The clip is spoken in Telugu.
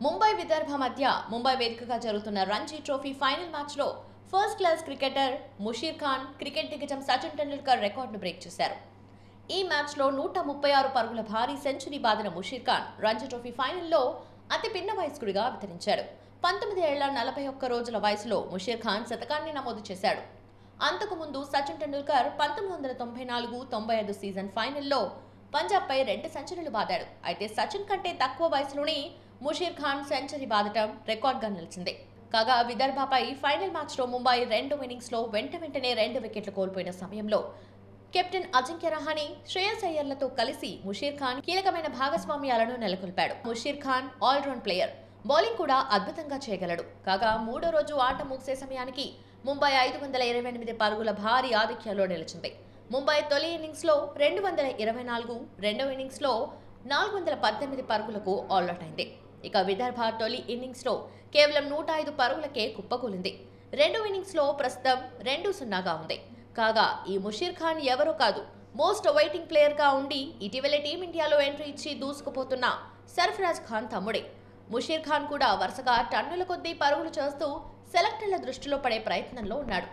ముంబై విదర్భ మధ్య ముంబై వేదికగా జరుగుతున్న రంజీ ట్రోఫీ ఫైనల్ మ్యాచ్లో first class cricketer Mushir Khan cricket దిగ్గజం సచిన్ టెండూల్కర్ రికార్డును బ్రేక్ చేశారు ఈ మ్యాచ్లో నూట ముప్పై ఆరు పరుగుల భారీ సెంచరీ బాదిన ముషీర్ ఖాన్ రంజీ ట్రోఫీ ఫైనల్లో అతి పిన్న వయస్కుడిగా అవతరించాడు పంతొమ్మిది ఏళ్ల నలభై ఒక్క రోజుల వయసులో ముషీర్ ఖాన్ శతకాన్ని నమోదు చేశాడు అంతకుముందు సచిన్ టెండూల్కర్ పంతొమ్మిది వందల తొంభై నాలుగు తొంభై ఐదు సీజన్ ఫైనల్లో పంజాబ్పై రెండు సెంచరీలు బాదాడు అయితే సచిన్ కంటే తక్కువ వయసులోనే ముషీర్ ఖాన్ సెంచరీ బాదటం రికార్డ్గా నిలిచింది కాగా విదర్భపై ఫైనల్ మ్యాచ్లో ముంబై రెండు ఇన్నింగ్స్లో వెంట వెంటనే రెండు వికెట్లు కోల్పోయిన సమయంలో కెప్టెన్ అజింక్య రహానే శ్రేయస్ అయ్యర్లతో కలిసి ముషీర్ ఖాన్ కీలకమైన భాగస్వామ్యాలను నెలకొల్పాడు Mushir Khan all round player bowling కూడా అద్భుతంగా చేయగలడు కాగా మూడో రోజు ఆట ముగిసే సమయానికి ముంబై ఐదు వందల ఇరవై ఎనిమిది పరుగుల భారీ ఆధిక్యంలో నిలిచింది ముంబై తొలి ఇన్నింగ్స్లో రెండు వందల ఇరవై నాలుగు రెండవ ఇన్నింగ్స్లో నాలుగు వందల పద్దెనిమిది పరుగులకు ఆల్అౌట్ అయింది ఇక విదర్భ తొలి ఇన్నింగ్స్లో కేవలం నూట ఐదు పరుగులకే కుప్పకూలింది రెండో ఇన్నింగ్స్లో ప్రస్తుతం రెండు సున్నాగా ఉంది కాగా ఈ ముషీర్ ఖాన్ ఎవరో కాదు మోస్ట్ వెయిటింగ్ ప్లేయర్గా ఉండి ఇటీవలే టీమిండియాలో ఎంట్రీ ఇచ్చి దూసుకుపోతున్న సర్ఫరాజ్ ఖాన్ తమ్ముడే ముషీర్ ఖాన్ కూడా వరుసగా టన్నుల కొద్దీ పరుగులు చేస్తూ సెలెక్టర్ల దృష్టిలో పడే ప్రయత్నంలో ఉన్నాడు